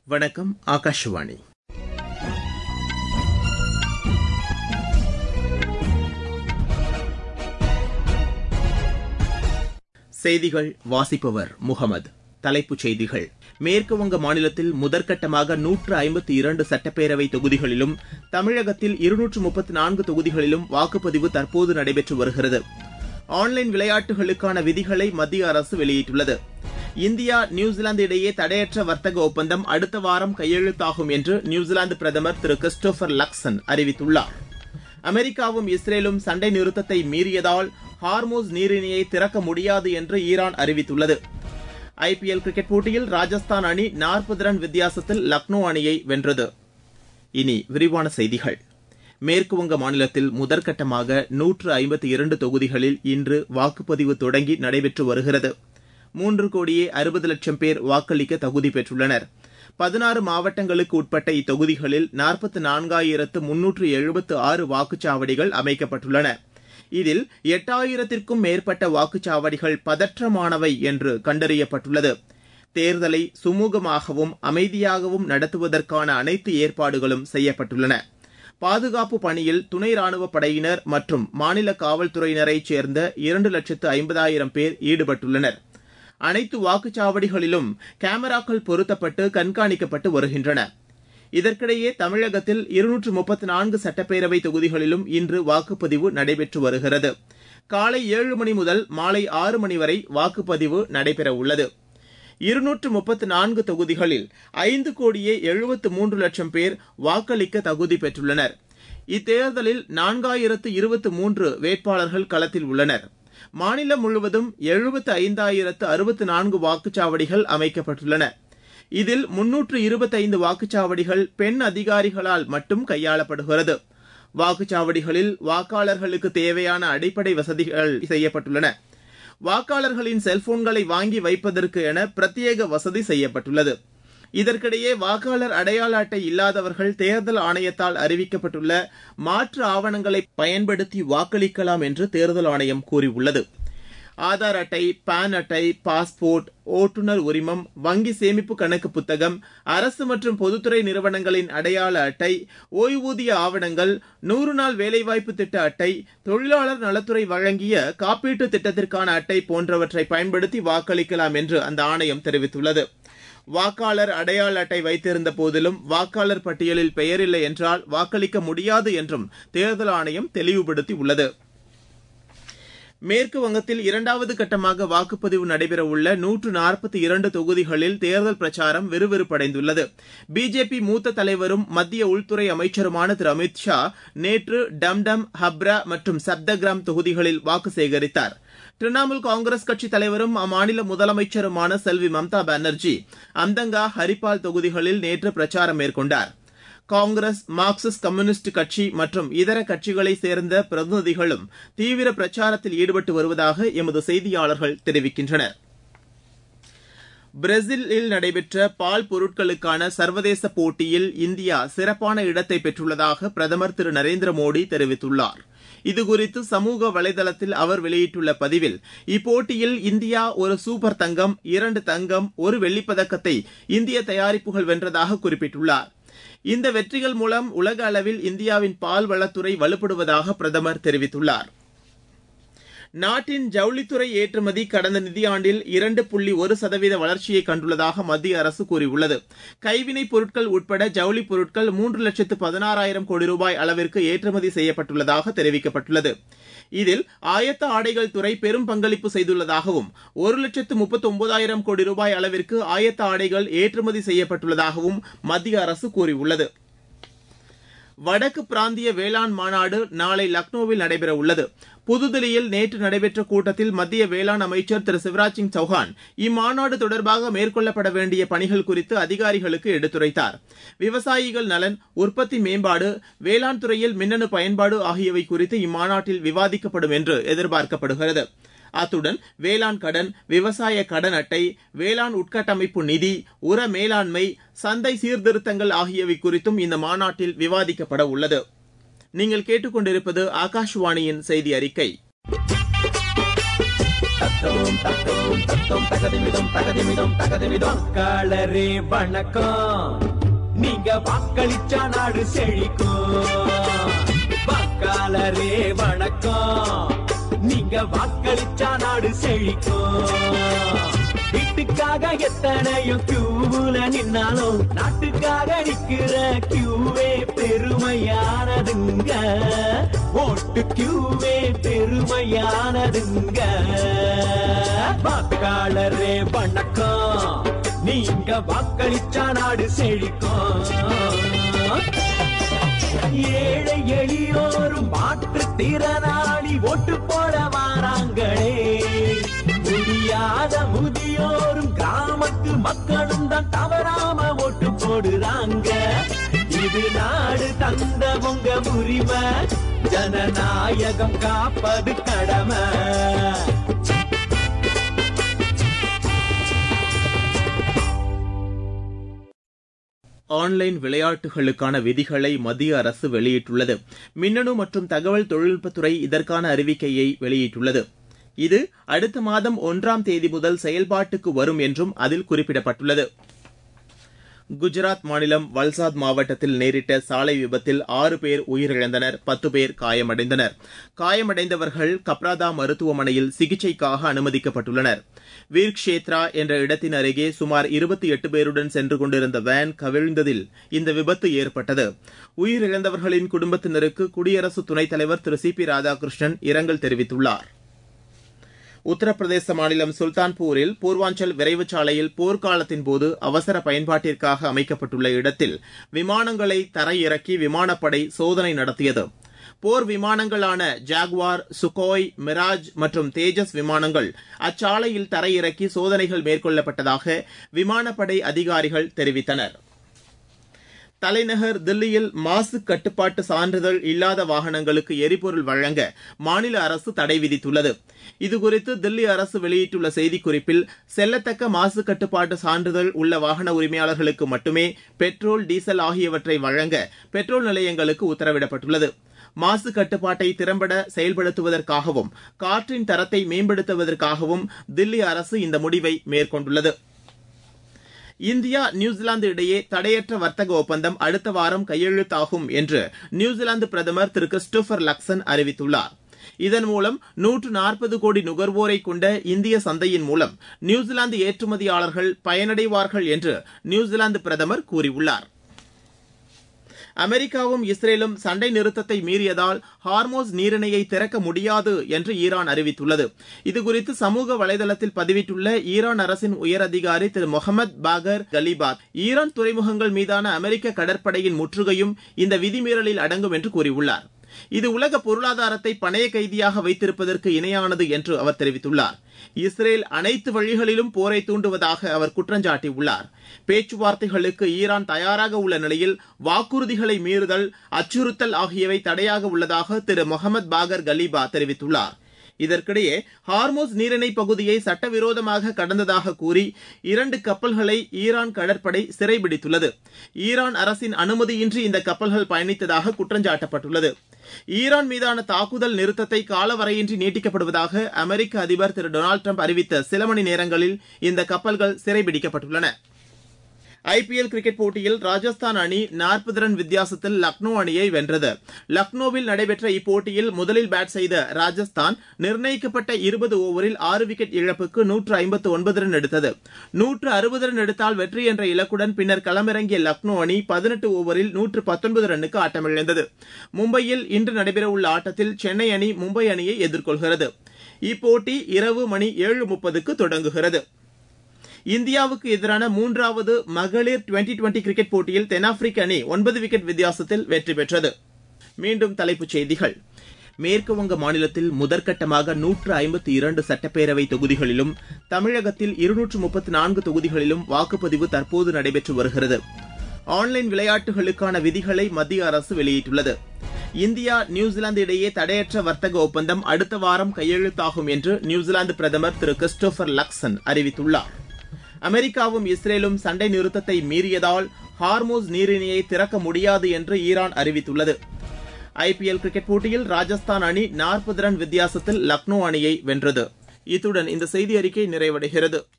வணக்கம் ஆகாஷவாணி செய்திகள் வாசிப்பவர் முகமது தலைப்புச் செய்திகள் மேற்குவங்க மாநிலத்தில் முதற்கட்டமாக நூற்று ஐம்பத்தி இரண்டு சட்டப்பேரவை தொகுதிகளிலும் தமிழகத்தில் இருநூற்று முப்பத்தி நான்கு தொகுதிகளிலும் வாக்குப்பதிவு தற்போது நடைபெற்று வருகிறது ஆன்லைன் விளையாட்டுகளுக்கான விதிகளை மத்திய அரசு வெளியிட்டுள்ளது இந்தியா நியூசிலாந்து இடையே தடையற்ற வர்த்தக ஒப்பந்தம் அடுத்த வாரம் கையெழுத்தாகும் என்று நியூசிலாந்து பிரதமர் திரு கிறிஸ்டோபர் லக்சன் அறிவித்துள்ளார் அமெரிக்காவும் இஸ்ரேலும் சண்டை நிறுத்தத்தை மீறியதால் ஹார்மோஸ் நீரிணையை திறக்க முடியாது என்று ஈரான் அறிவித்துள்ளது ஐபிஎல் கிரிக்கெட் போட்டியில் ராஜஸ்தான் அணி நாற்பது ரன் வித்தியாசத்தில் லக்னோ அணியை வென்றது இனி விரிவான செய்திகள் மேற்குவங்க மாநிலத்தில் முதற்கட்டமாக நூற்று ஐம்பத்தி இரண்டு தொகுதிகளில் இன்று வாக்குப்பதிவு தொடங்கி நடைபெற்று வருகிறது மூன்று கோடியே அறுபது லட்சம் பேர் வாக்களிக்க தகுதி பெற்றுள்ளனர் பதினாறு மாவட்டங்களுக்கு உட்பட்ட இத்தொகுதிகளில் நாற்பத்தி நான்காயிரத்து முன்னூற்று எழுபத்து ஆறு வாக்குச்சாவடிகள் அமைக்கப்பட்டுள்ளன இதில் எட்டாயிரத்திற்கும் மேற்பட்ட வாக்குச்சாவடிகள் பதற்றமானவை என்று கண்டறியப்பட்டுள்ளது தேர்தலை சுமூகமாகவும் அமைதியாகவும் நடத்துவதற்கான அனைத்து ஏற்பாடுகளும் செய்யப்பட்டுள்ளன பாதுகாப்பு பணியில் துணை ராணுவப் படையினர் மற்றும் மாநில காவல்துறையினரைச் சேர்ந்த இரண்டு லட்சத்து ஐம்பதாயிரம் பேர் ஈடுபட்டுள்ளனர் அனைத்து வாக்குச்சாவடிகளிலும் கேமராக்கள் பொருத்தப்பட்டு கண்காணிக்கப்பட்டு வருகின்றன இதற்கிடையே தமிழகத்தில் இருநூற்று முப்பத்தி நான்கு சட்டப்பேரவை தொகுதிகளிலும் இன்று வாக்குப்பதிவு நடைபெற்று வருகிறது காலை ஏழு மணி முதல் மாலை ஆறு மணி வரை வாக்குப்பதிவு நடைபெறவுள்ளது இருநூற்று முப்பத்தி நான்கு தொகுதிகளில் ஐந்து கோடியே எழுபத்து மூன்று லட்சம் பேர் வாக்களிக்க தகுதி பெற்றுள்ளனர் இத்தேர்தலில் நான்காயிரத்து இருபத்து மூன்று வேட்பாளர்கள் களத்தில் உள்ளனர் மாநிலம் முழுவதும் எழுபத்து ஐந்தாயிரத்து அறுபத்து நான்கு வாக்குச்சாவடிகள் அமைக்கப்பட்டுள்ளன இதில் முன்னூற்று இருபத்தைந்து வாக்குச்சாவடிகள் பெண் அதிகாரிகளால் மட்டும் கையாளப்படுகிறது வாக்குச்சாவடிகளில் வாக்காளர்களுக்கு தேவையான அடிப்படை வசதிகள் செய்யப்பட்டுள்ளன வாக்காளர்களின் செல்போன்களை வாங்கி வைப்பதற்கு என பிரத்யேக வசதி செய்யப்பட்டுள்ளது இதற்கிடையே வாக்காளர் அடையாள அட்டை இல்லாதவர்கள் தேர்தல் ஆணையத்தால் அறிவிக்கப்பட்டுள்ள மாற்று ஆவணங்களை பயன்படுத்தி வாக்களிக்கலாம் என்று தேர்தல் ஆணையம் கூறியுள்ளது ஆதார் அட்டை பான் அட்டை பாஸ்போர்ட் ஓட்டுநர் உரிமம் வங்கி சேமிப்பு கணக்கு புத்தகம் அரசு மற்றும் பொதுத்துறை நிறுவனங்களின் அடையாள அட்டை ஓய்வூதிய ஆவணங்கள் நூறு நாள் வேலைவாய்ப்பு திட்ட அட்டை தொழிலாளர் நலத்துறை வழங்கிய காப்பீட்டு திட்டத்திற்கான அட்டை போன்றவற்றை பயன்படுத்தி வாக்களிக்கலாம் என்று அந்த ஆணையம் தெரிவித்துள்ளது வாக்காளர் அடையாள அட்டை வைத்திருந்த போதிலும் வாக்காளர் பட்டியலில் பெயரில்லை என்றால் வாக்களிக்க முடியாது என்றும் தேர்தல் ஆணையம் தெளிவுபடுத்தியுள்ளது மேற்கு வங்கத்தில் இரண்டாவது கட்டமாக வாக்குப்பதிவு நடைபெறவுள்ள நூற்று நாற்பத்தி இரண்டு தொகுதிகளில் தேர்தல் பிரச்சாரம் விறுவிறுப்படைந்துள்ளது பிஜேபி மூத்த தலைவரும் மத்திய உள்துறை அமைச்சருமான திரு அமித் ஷா நேற்று டம்டம் ஹப்ரா மற்றும் சப்தகிராம் தொகுதிகளில் வாக்கு சேகரித்தார் திரிணாமுல் காங்கிரஸ் கட்சித் தலைவரும் அம்மாநில முதலமைச்சருமான செல்வி மம்தா பானர்ஜி அம்தங்கா ஹரிப்பால் தொகுதிகளில் நேற்று பிரச்சாரம் மேற்கொண்டார் காங்கிரஸ் மார்க்சிஸ்ட் கம்யூனிஸ்ட் கட்சி மற்றும் இதர கட்சிகளைச் சேர்ந்த பிரதிநிதிகளும் தீவிர பிரச்சாரத்தில் ஈடுபட்டு வருவதாக எமது செய்தியாளர்கள் தெரிவிக்கின்றனர் பிரேசிலில் நடைபெற்ற பால் பொருட்களுக்கான சர்வதேச போட்டியில் இந்தியா சிறப்பான இடத்தை பெற்றுள்ளதாக பிரதமர் திரு நரேந்திர மோடி தெரிவித்துள்ளார் இதுகுறித்து சமூக வலைதளத்தில் அவர் வெளியிட்டுள்ள பதிவில் இப்போட்டியில் இந்தியா ஒரு சூப்பர் தங்கம் இரண்டு தங்கம் ஒரு வெள்ளிப்பதக்கத்தை இந்திய தயாரிப்புகள் வென்றதாக குறிப்பிட்டுள்ளார் இந்த வெற்றிகள் மூலம் உலக அளவில் இந்தியாவின் பால் வளத்துறை வலுப்படுவதாக பிரதமர் தெரிவித்துள்ளார் நாட்டின் ஜவுளித்துறை ஏற்றுமதி கடந்த நிதியாண்டில் இரண்டு புள்ளி ஒரு சதவீத வளர்ச்சியை கண்டுள்ளதாக மத்திய அரசு கூறியுள்ளது கைவினைப் பொருட்கள் உட்பட ஜவுளி பொருட்கள் மூன்று லட்சத்து பதினாறாயிரம் கோடி ரூபாய் அளவிற்கு ஏற்றுமதி செய்யப்பட்டுள்ளதாக தெரிவிக்கப்பட்டுள்ளது இதில் ஆயத்த ஆடைகள் துறை பெரும் பங்களிப்பு செய்துள்ளதாகவும் ஒரு லட்சத்து முப்பத்தி ஒன்பதாயிரம் கோடி ரூபாய் அளவிற்கு ஆயத்த ஆடைகள் ஏற்றுமதி செய்யப்பட்டுள்ளதாகவும் மத்திய அரசு கூறியுள்ளது வடக்கு பிராந்திய வேளாண் மாநாடு நாளை லக்னோவில் நடைபெற உள்ளது புதுதில்லியில் நேற்று நடைபெற்ற கூட்டத்தில் மத்திய வேளாண் அமைச்சர் திரு சிவராஜ் சிங் சௌஹான் இம்மாநாடு தொடர்பாக மேற்கொள்ளப்பட வேண்டிய பணிகள் குறித்து அதிகாரிகளுக்கு எடுத்துரைத்தார் விவசாயிகள் நலன் உற்பத்தி மேம்பாடு வேளாண் துறையில் மின்னணு பயன்பாடு ஆகியவை குறித்து இம்மாநாட்டில் விவாதிக்கப்படும் என்று எதிர்பார்க்கப்படுகிறது அத்துடன் வேளாண் கடன் விவசாய கடன் அட்டை வேளாண் உட்கட்டமைப்பு நிதி உர மேலாண்மை சந்தை சீர்திருத்தங்கள் ஆகியவை குறித்தும் இந்த மாநாட்டில் விவாதிக்கப்பட உள்ளது நீங்கள் கேட்டுக்கொண்டிருப்பது ஆகாஷ்வாணியின் செய்தி அறிக்கை தத்தோம் தத்தோம் தத்தோம் தகதிமிதம் தகதிமிதம் தகதிமிதம் வாக்காளரே வணக்கம் நீங்க வாக்களிச்சா நாடு செழிக்கும் வாக்காளரே வணக்கம் நீங்க வாக்களிச்சா நாடு செழிக்கும் வீட்டுக்காக எத்தனையோ கியூல நின்னாலும் நாட்டுக்காக நிக்கிற கியூவே பெருமையானதுங்க ஓட்டு கியூவே பெருமையானதுங்க வாக்காளரே வணக்கம் நீங்க வாக்களிச்சா நாடு செழிக்கும் ஏழை எளியோரும் மாற்றுத்திறனாளி ஓட்டு போட வாராங்களே முடியாத முதியோரும் கிராமத்து மக்களும் தான் தவறாம ஓட்டு போடுறாங்க இது நாடு தந்த உங்க உரிமை ஜனநாயகம் காப்பது கடமை ஆன்லைன் விளையாட்டுகளுக்கான விதிகளை மத்திய அரசு வெளியிட்டுள்ளது மின்னணு மற்றும் தகவல் தொழில்நுட்பத்துறை இதற்கான அறிவிக்கையை வெளியிட்டுள்ளது இது அடுத்த மாதம் ஒன்றாம் தேதி முதல் செயல்பாட்டுக்கு வரும் என்றும் அதில் குறிப்பிடப்பட்டுள்ளது குஜராத் மாநிலம் வல்சாத் மாவட்டத்தில் நேரிட்ட சாலை விபத்தில் ஆறு பேர் உயிரிழந்தனர் பத்து பேர் காயமடைந்தனர் காயமடைந்தவர்கள் கப்ராதா மருத்துவமனையில் சிகிச்சைக்காக அனுமதிக்கப்பட்டுள்ளனர் வீர்க்ஷேத்ரா என்ற இடத்தின் அருகே சுமார் இருபத்தி எட்டு பேருடன் சென்று கொண்டிருந்த வேன் கவிழ்ந்ததில் இந்த விபத்து ஏற்பட்டது உயிரிழந்தவர்களின் குடும்பத்தினருக்கு குடியரசு துணைத் தலைவர் திரு சி பி ராதாகிருஷ்ணன் இரங்கல் தெரிவித்துள்ளார் உத்தரப்பிரதேச மாநிலம் சுல்தான்பூரில் பூர்வாஞ்சல் விரைவு சாலையில் போர்க்காலத்தின் போது அவசர பயன்பாட்டிற்காக அமைக்கப்பட்டுள்ள இடத்தில் விமானங்களை தரையிறக்கி விமானப்படை சோதனை நடத்தியது போர் விமானங்களான ஜாக்வார் சுகோய் மிராஜ் மற்றும் தேஜஸ் விமானங்கள் அச்சாலையில் தரையிறக்கி சோதனைகள் மேற்கொள்ளப்பட்டதாக விமானப்படை அதிகாரிகள் தெரிவித்தனர் தலைநகர் தில்லியில் மாசு கட்டுப்பாட்டு சான்றிதழ் இல்லாத வாகனங்களுக்கு எரிபொருள் வழங்க மாநில அரசு தடை விதித்துள்ளது இதுகுறித்து தில்லி அரசு வெளியிட்டுள்ள செய்திக்குறிப்பில் செல்லத்தக்க மாசு கட்டுப்பாட்டு சான்றிதழ் உள்ள வாகன உரிமையாளர்களுக்கு மட்டுமே பெட்ரோல் டீசல் ஆகியவற்றை வழங்க பெட்ரோல் நிலையங்களுக்கு உத்தரவிடப்பட்டுள்ளது மாசு கட்டுப்பாட்டை திறம்பட செயல்படுத்துவதற்காகவும் காற்றின் தரத்தை மேம்படுத்துவதற்காகவும் தில்லி அரசு இந்த முடிவை மேற்கொண்டுள்ளது இந்தியா நியூசிலாந்து இடையே தடையற்ற வர்த்தக ஒப்பந்தம் அடுத்த வாரம் கையெழுத்தாகும் என்று நியூசிலாந்து பிரதமர் திரு கிறிஸ்டோபர் லக்சன் அறிவித்துள்ளார் இதன் மூலம் நூற்று நாற்பது கோடி நுகர்வோரை கொண்ட இந்திய சந்தையின் மூலம் நியூசிலாந்து ஏற்றுமதியாளர்கள் பயனடைவார்கள் என்று நியூசிலாந்து பிரதமர் கூறியுள்ளார் அமெரிக்காவும் இஸ்ரேலும் சண்டை நிறுத்தத்தை மீறியதால் ஹார்மோஸ் நீரிணையை திறக்க முடியாது என்று ஈரான் அறிவித்துள்ளது இதுகுறித்து சமூக வலைதளத்தில் பதிவிட்டுள்ள ஈரான் அரசின் உயர் அதிகாரி திரு முகமது பாகர் கலிபாத் ஈரான் துறைமுகங்கள் மீதான அமெரிக்க கடற்படையின் முற்றுகையும் இந்த விதிமீறலில் அடங்கும் என்று கூறியுள்ளார் இது உலக பொருளாதாரத்தை பணைய கைதியாக வைத்திருப்பதற்கு இணையானது என்று அவர் தெரிவித்துள்ளார் இஸ்ரேல் அனைத்து வழிகளிலும் போரை தூண்டுவதாக அவர் குற்றஞ்சாட்டியுள்ளார் பேச்சுவார்த்தைகளுக்கு ஈரான் தயாராக உள்ள நிலையில் வாக்குறுதிகளை மீறுதல் அச்சுறுத்தல் ஆகியவை தடையாக உள்ளதாக திரு முகமது பாகர் கலீபா தெரிவித்துள்ளார் இதற்கிடையே ஹார்மோஸ் நீரிணை பகுதியை சட்டவிரோதமாக கடந்ததாக கூறி இரண்டு கப்பல்களை ஈரான் கடற்படை சிறைபிடித்துள்ளது ஈரான் அரசின் அனுமதியின்றி இந்த கப்பல்கள் பயணித்ததாக குற்றஞ்சாட்டப்பட்டுள்ளது ஈரான் மீதான தாக்குதல் நிறுத்தத்தை காலவரையின்றி நீட்டிக்கப்படுவதாக அமெரிக்க அதிபர் திரு டொனால்டு ட்ரம்ப் அறிவித்த சில மணி நேரங்களில் இந்த கப்பல்கள் சிறைபிடிக்கப்பட்டுள்ளன ஐபிஎல் கிரிக்கெட் போட்டியில் ராஜஸ்தான் அணி நாற்பது ரன் வித்தியாசத்தில் லக்னோ அணியை வென்றது லக்னோவில் நடைபெற்ற இப்போட்டியில் முதலில் பேட் செய்த ராஜஸ்தான் நிர்ணயிக்கப்பட்ட இருபது ஓவரில் ஆறு விக்கெட் இழப்புக்கு நூற்று ஐம்பத்து ஒன்பது ரன் எடுத்தது நூற்று அறுபது ரன் எடுத்தால் வெற்றி என்ற இலக்குடன் பின்னர் களமிறங்கிய லக்னோ அணி பதினெட்டு ஓவரில் நூற்று பத்தொன்பது ரன்னுக்கு ஆட்டமிழந்தது மும்பையில் இன்று நடைபெறவுள்ள ஆட்டத்தில் சென்னை அணி மும்பை அணியை எதிர்கொள்கிறது இப்போட்டி இரவு மணி ஏழு முப்பதுக்கு தொடங்குகிறது இந்தியாவுக்கு எதிரான மூன்றாவது மகளிர் டுவெண்டி டுவெண்டி கிரிக்கெட் போட்டியில் தென்னாப்பிரிக்க அணி ஒன்பது விக்கெட் வித்தியாசத்தில் வெற்றி பெற்றது மீண்டும் தலைப்புச் செய்திகள் மேற்குவங்க மாநிலத்தில் முதற்கட்டமாக நூற்று ஐம்பத்தி இரண்டு சட்டப்பேரவை தொகுதிகளிலும் தமிழகத்தில் இருநூற்று முப்பத்தி நான்கு தொகுதிகளிலும் வாக்குப்பதிவு தற்போது நடைபெற்று வருகிறது ஆன்லைன் விளையாட்டுகளுக்கான விதிகளை மத்திய அரசு வெளியிட்டுள்ளது இந்தியா நியூசிலாந்து இடையே தடையற்ற வர்த்தக ஒப்பந்தம் அடுத்த வாரம் கையெழுத்தாகும் என்று நியூசிலாந்து பிரதமர் திரு கிறிஸ்டோபர் லக்சன் அறிவித்துள்ளார் அமெரிக்காவும் இஸ்ரேலும் சண்டை நிறுத்தத்தை மீறியதால் ஹார்மோஸ் நீரிணையை திறக்க முடியாது என்று ஈரான் அறிவித்துள்ளது ஐபிஎல் கிரிக்கெட் போட்டியில் ராஜஸ்தான் அணி நாற்பது ரன் வித்தியாசத்தில் லக்னோ அணியை வென்றது இத்துடன் இந்த செய்தி அறிக்கை நிறைவடைகிறது